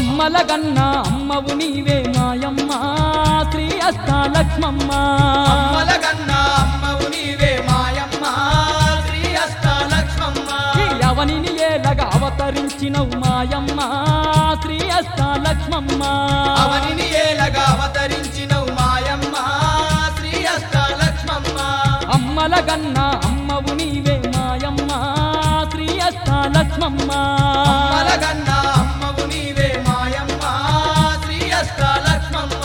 అమ్మల గన్న అమ్మవు నీవే మాయమ్మ శ్రీ అష్టాలక్ష్మమ్మ అమ్మలగన్న అమ్మవు నీవే మాయమ్మ శ్రీ అష్టాలక్ష్మమ్మ ఈ అవనిని ఏలగా అవతరించినవు మాయమ్మ శ్రీ అష్టాలక్ష్మమ్మ అవనిని ఏలగా అవతరించినవు మాయమ్మ శ్రీ అష్టాలక్ష్మమ్మ అమ్మల గన్న అమ్మవు నీవే మాయమ్మ శ్రీ అష్టాలక్ష్మమ్మ అమ్మలగన్న అమ్మవు నీవే మాయమ్మ శ్రీ అష్టాలక్ష్మమ్మ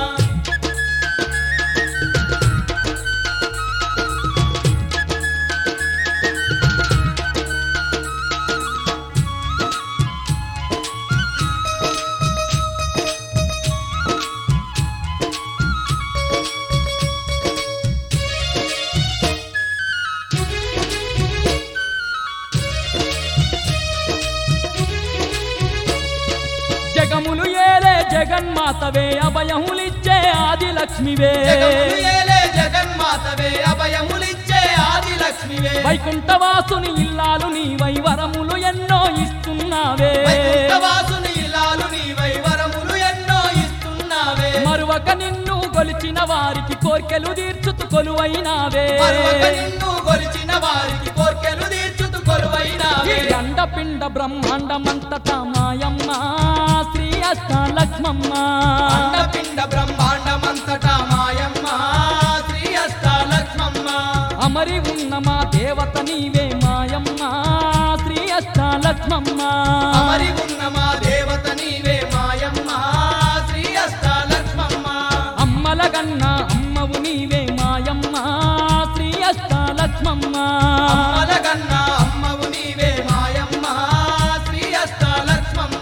జగములు ఏలే జగన్మాతవే అభయములిచ్చే ఆది లక్ష్మివే జగములు ఏలే జగన్మాతవే అభయములిచ్చే ఆది లక్ష్మివే వైకుంఠవాసుని ఇల్లాలు నీ వైవరములు ఎన్నో ఇస్తున్నావే వైకుంఠవాసుని ఇలాలు నీవై వరములు ఎన్నో ఇస్తున్నావే మరువక నిన్ను కొలిచిన వారికి కోర్కెలు తీర్చుతు కొలువైనావే మరొక నిన్ను కొలిచిన వారికి కోర్కెలు తీర్చుతు కొలువైనావే ఈ అండపిండ బ్రహ్మాండమంతటా మాయమ్మ శ్రీ అష్టాలక్ష్మమ్మ అండపిండ బ్రహ్మాండమంతటా మాయమ్మ శ్రీ అష్టాలక్ష్మమ్మ అమరి ఉన్న మా దేవత నీవే మాయమ్మ శ్రీ అష్టాలక్ష్మమ్మ అమరి ఉన్న మా దేవత నీవే మాయమ్మ శ్రీ అష్టాలక్ష్మమ్మ అమ్మల గన్న అమ్మవు నీవే మాయమ్మ శ్రీ అష్టాలక్ష్మమ్మ అమ్మలగన్న అమ్మవు నీవే మాయమ్మ శ్రీ అష్టాలక్ష్మమ్మ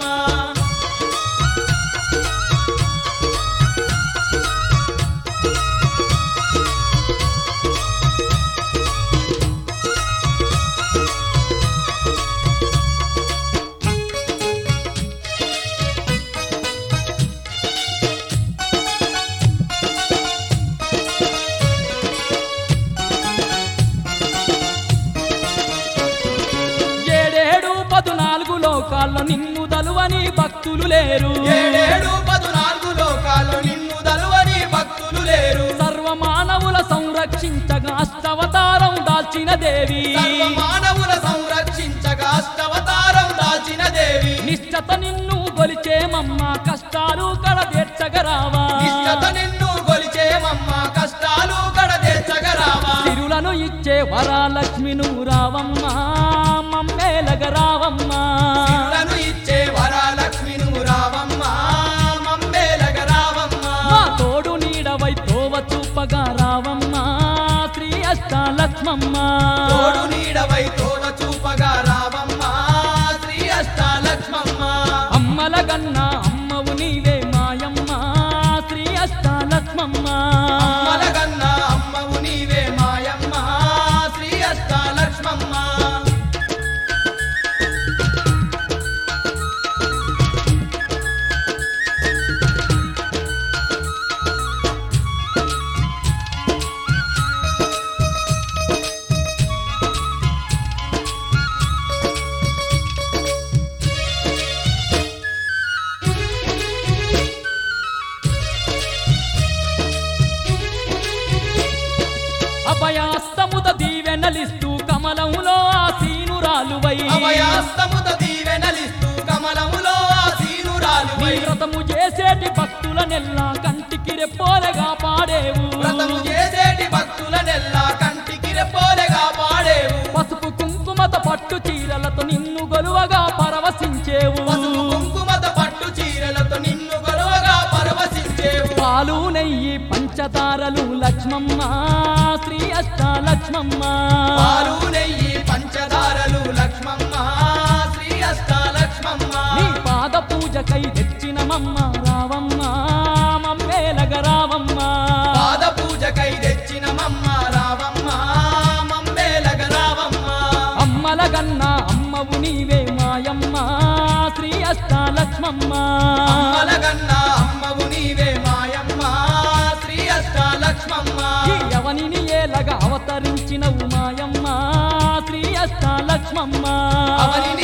ఏడేడు పదునాలుగు లోకాల్లో నిన్ను దలువని భక్తులు లేరు ఏడేడు పదునాలుగు లోకాలు నిన్ను దలువని భక్తులు లేరు సర్వమానవుల సంరక్షించగా అష్టవతారం దాల్చిన దేవి సర్వ మానవుల సంరక్షించగా అష్టవతారం దాల్చిన దేవి నిష్టత నిన్ను గొలిచేమమ్మ కష్టాలు కడదీర్చగరావా నిష్ఠత నిన్ను కొలిచేమమ్మ కష్టాలు కడదేర్చగరావా తిరులను ఇచ్చే వరాలక్ష్మి నువ్వు రావమ్మ మమ్మేలగ రావమ్మ సిరులను ఇచ్చే వరాలక్ష్మి నువ్వు రావమ్మ మమ్మేలగ రావమ్మ మా తోడు నీడవై తోవ చూపగా రావమ్మ శ్రీ అష్టాలక్ష్మమ్మ తోడు నీడవై తోవ చూపగా రావమ్మ శ్రీ అష్టాలక్ష్మమ్మ అమ్మల గన్న అమ్మవు నీవే మాయమ్మ శ్రీ అష్టాలక్ష్మమ్మ అమ్మలగన్న అమ్మవు నీవే మాయమ్మ శ్రీ అష్టాలక్ష్మమ్మ అభయాస్తముద దీవెనలిస్తూ కమలములో ఆసీనురాలువై అభయాస్తముత దీవెనలిస్తూ కమలములో ఆసీనురాలువై నీ వ్రతము చేసేటి భక్తులనెల్లా కంటికి రెప్పోలగా పాడేవు వ్రతము చేసేటి భక్తులనెల్లా కంటికి రెప్పోలెగా పాడేవు పసుపు కుంకుమత పట్టు చీరలతో నిన్ను గొలువగా పరవశించేవు పసుపు కుంకుమత పట్టు చీరలతో నిన్ను గొడవగా పరవశించేవు పాలు నెయ్యి పంచదారలు లక్ష్మమ్మ శ్రీ అష్టాలక్ష్మమ్మ పాలు నెయ్యి పంచదారలు లక్ష్మమ్మ శ్రీ అష్టాలక్ష్మమ్మ నీ పాద పూజకై తెచ్చినమమ్మ రావమ్మ మమ్మేలగ రావమ్మ పాద పూజకై తెచ్చిన మమ్మ రావమ్మ మమ్మేలగ రావమ్మ అమ్మల గన్న అమ్మవు నీవే మాయమ్మ శ్రీ అష్టాలక్ష్మమ్మ అమ్మలగన్న అమ్మవు నీవే మాయమ్మ శ్రీ అష్టాలక్ష్మమ్మ ఈ యవనిని ఏలగా అవతరించినవు మాయమ్మ శ్రీ అష్టాలక్ష్మమ్మ అవనిని